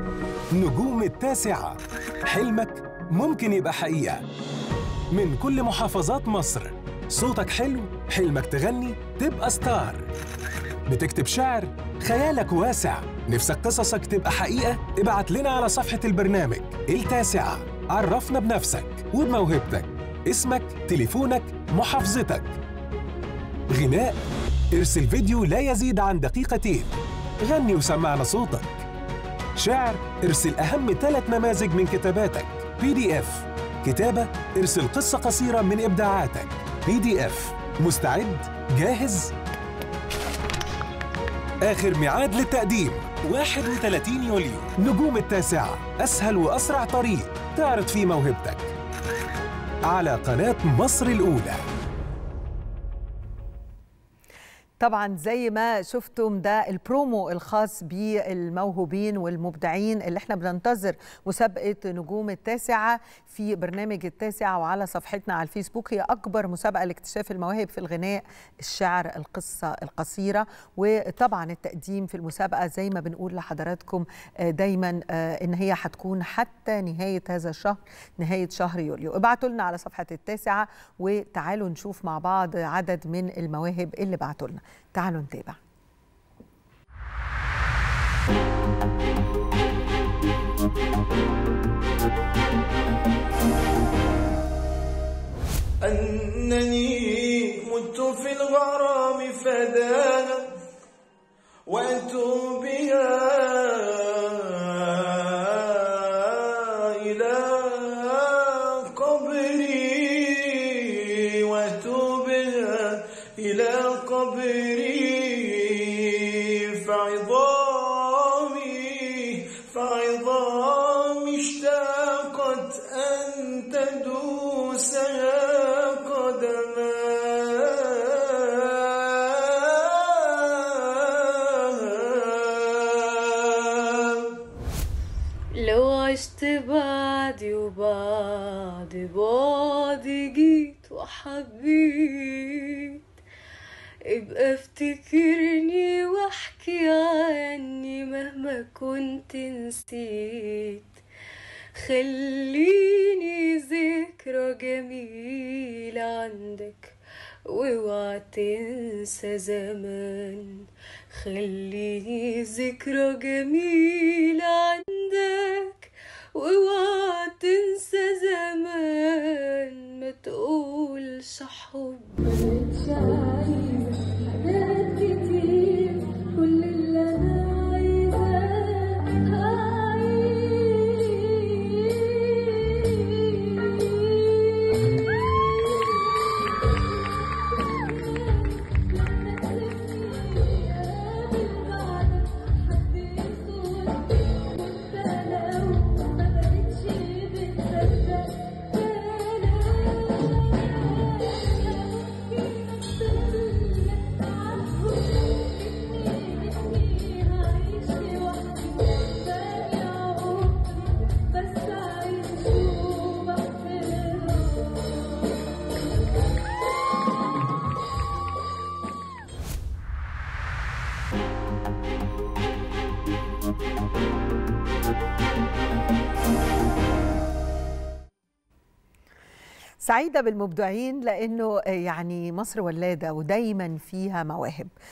نجوم التاسعة حلمك ممكن يبقى حقيقة من كل محافظات مصر صوتك حلو حلمك تغني تبقى ستار بتكتب شعر خيالك واسع نفسك قصصك تبقى حقيقة ابعت لنا على صفحة البرنامج التاسعة عرفنا بنفسك وبموهبتك اسمك تليفونك محافظتك غناء ارسل فيديو لا يزيد عن دقيقتين غني وسمعنا صوتك شعر ارسل أهم ثلاث نماذج من كتاباتك بي دي اف كتابة ارسل قصة قصيرة من إبداعاتك بي دي اف مستعد؟ جاهز؟ آخر ميعاد للتقديم 31 يوليو نجوم التاسعة أسهل وأسرع طريق تعرض فيه موهبتك على قناة مصر الأولى طبعا زي ما شفتم ده البرومو الخاص بالموهوبين والمبدعين اللي احنا بننتظر مسابقة نجوم التاسعة في برنامج التاسعة وعلى صفحتنا على الفيسبوك هي أكبر مسابقة لاكتشاف المواهب في الغناء الشعر القصة القصيرة وطبعا التقديم في المسابقة زي ما بنقول لحضراتكم دايما إن هي هتكون حتى نهاية هذا الشهر نهاية شهر يوليو ابعتوا لنا على صفحة التاسعة وتعالوا نشوف مع بعض عدد من المواهب اللي بعتوا لنا تعالوا نتابع أنني مت في الغرام فدانا وأتوا بها إلى قبري وأتوا بها إلى قبري فعظامي فعظامي اشتاقت أن تدوسها قدماها لو عشت بعدي وبعد بعدي جيت وحبيت ابقى افتكرني واحكي عني مهما كنت نسيت خليني ذكرى جميلة عندك واوعى تنسى زمان خليني ذكرى جميلة عندك واوعى تنسى زمان ما تقولش حب مش عايزة حاجات كتير كل اللي انا عايزاه بس عايش وبحبه سعيدة بالمبدعين لأنه يعني مصر ولادة ودايما فيها مواهب